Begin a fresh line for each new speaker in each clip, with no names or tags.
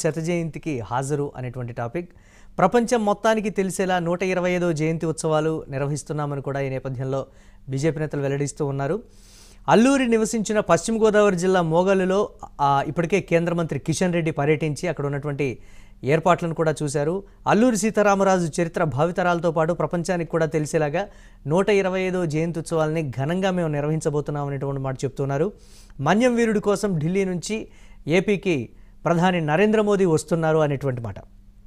శత జయంతికి హాజరు అనేటువంటి టాపిక్ ప్రపంచం మొత్తానికి తెలిసేలా నూట ఇరవై ఐదో జయంతి ఉత్సవాలు నిర్వహిస్తున్నామని కూడా ఈ నేపథ్యంలో బీజేపీ నేతలు వెల్లడిస్తూ ఉన్నారు అల్లూరి నివసించిన పశ్చిమ గోదావరి జిల్లా మోగలులో ఆ, ఇప్పటికే కేంద్ర మంత్రి కిషన్ రెడ్డి పర్యటించి అక్కడ ఉన్నటువంటి ఏర్పాట్లను కూడా చూశారు అల్లూరి సీతారామరాజు చరిత్ర భావితరాలతో పాటు ప్రపంచానికి కూడా తెలిసేలాగా నూట ఇరవై ఐదో జయంతి ఉత్సవాలని ఘనంగా మేము నిర్వహించబోతున్నాం అనేటువంటి మాట చెప్తున్నారు మన్యం వీరుడి కోసం ఢిల్లీ నుంచి ఏపీకి ప్రధాని నరేంద్ర మోదీ వస్తున్నారు అనేటువంటి మాట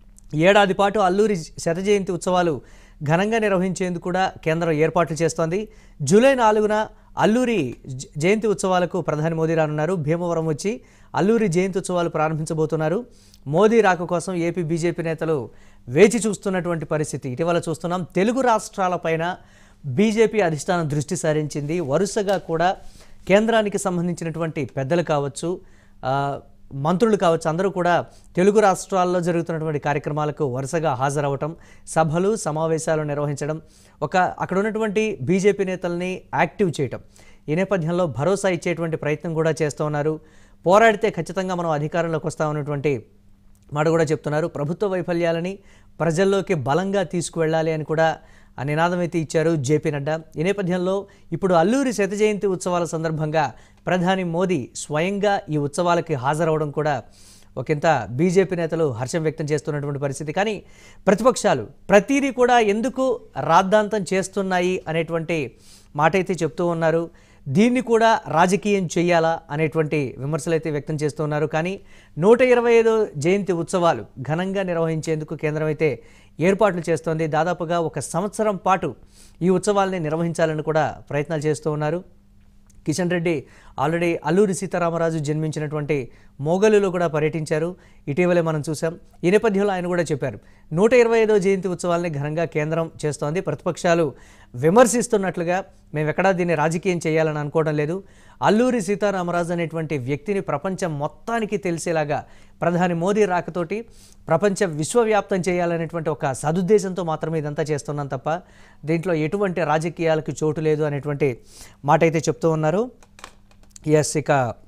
ఏడాది పాటు అల్లూరి శత జయంతి ఉత్సవాలు ఘనంగా నిర్వహించేందుకు కూడా కేంద్రం ఏర్పాట్లు చేస్తోంది జూలై నాలుగున అల్లూరి జ- జయంతి ఉత్సవాలకు ప్రధాని మోదీ రానున్నారు భీమవరం వచ్చి అల్లూరి జయంతి ఉత్సవాలు ప్రారంభించబోతున్నారు మోదీ రాక కోసం ఏపీ బీజేపీ నేతలు వేచి చూస్తున్నటువంటి పరిస్థితి ఇటీవల చూస్తున్నాం తెలుగు రాష్ట్రాలపైన బీజేపీ అధిష్టానం దృష్టి సారించింది వరుసగా కూడా కేంద్రానికి సంబంధించినటువంటి పెద్దలు కావచ్చు ఆ, మంత్రులు కావచ్చు అందరూ కూడా తెలుగు రాష్ట్రాల్లో జరుగుతున్నటువంటి కార్యక్రమాలకు వరుసగా హాజరవటం సభలు సమావేశాలు నిర్వహించడం ఒక అక్కడ ఉన్నటువంటి బీజేపీ నేతల్ని యాక్టివ్ చేయటం ఈ నేపథ్యంలో భరోసా ఇచ్చేటువంటి ప్రయత్నం కూడా చేస్తూ ఉన్నారు పోరాడితే ఖచ్చితంగా మనం అధికారంలోకి వస్తామన్నటువంటి మాట కూడా చెప్తున్నారు ప్రభుత్వ వైఫల్యాలని ప్రజల్లోకి బలంగా తీసుకువెళ్ళాలి అని కూడా ఆ నినాదం అయితే ఇచ్చారు జేపీ నడ్డా ఈ నేపథ్యంలో ఇప్పుడు అల్లూరి శత జయంతి ఉత్సవాల సందర్భంగా ప్రధాని మోదీ స్వయంగా ఈ ఉత్సవాలకి హాజరవడం కూడా ఒకంత బీజేపీ నేతలు హర్షం వ్యక్తం చేస్తున్నటువంటి పరిస్థితి కానీ ప్రతిపక్షాలు ప్రతిదీ కూడా ఎందుకు రాద్ధాంతం చేస్తున్నాయి అనేటువంటి మాట అయితే చెప్తూ ఉన్నారు దీన్ని కూడా రాజకీయం చేయాలా అనేటువంటి విమర్శలు అయితే వ్యక్తం చేస్తున్నారు కానీ నూట ఇరవై ఐదో జయంతి ఉత్సవాలు ఘనంగా నిర్వహించేందుకు కేంద్రం అయితే ఏర్పాట్లు చేస్తోంది దాదాపుగా ఒక సంవత్సరం పాటు ఈ ఉత్సవాల్ని నిర్వహించాలని కూడా ప్రయత్నాలు చేస్తూ ఉన్నారు కిషన్ రెడ్డి ఆల్రెడీ అల్లూరి సీతారామరాజు జన్మించినటువంటి మోగలులో కూడా పర్యటించారు ఇటీవలే మనం చూసాం ఈ నేపథ్యంలో ఆయన కూడా చెప్పారు నూట ఇరవై ఐదో జయంతి ఉత్సవాల్ని ఘనంగా కేంద్రం చేస్తోంది ప్రతిపక్షాలు విమర్శిస్తున్నట్లుగా మేము ఎక్కడా దీన్ని రాజకీయం చేయాలని అనుకోవడం లేదు అల్లూరి సీతారామరాజు అనేటువంటి వ్యక్తిని ప్రపంచం మొత్తానికి తెలిసేలాగా ప్రధాని మోదీ రాకతోటి ప్రపంచ విశ్వవ్యాప్తం చేయాలనేటువంటి ఒక సదుద్దేశంతో మాత్రమే ఇదంతా చేస్తున్నాం తప్ప దీంట్లో ఎటువంటి రాజకీయాలకు చోటు లేదు అనేటువంటి మాట అయితే చెప్తూ ఉన్నారు ఎస్ ఇక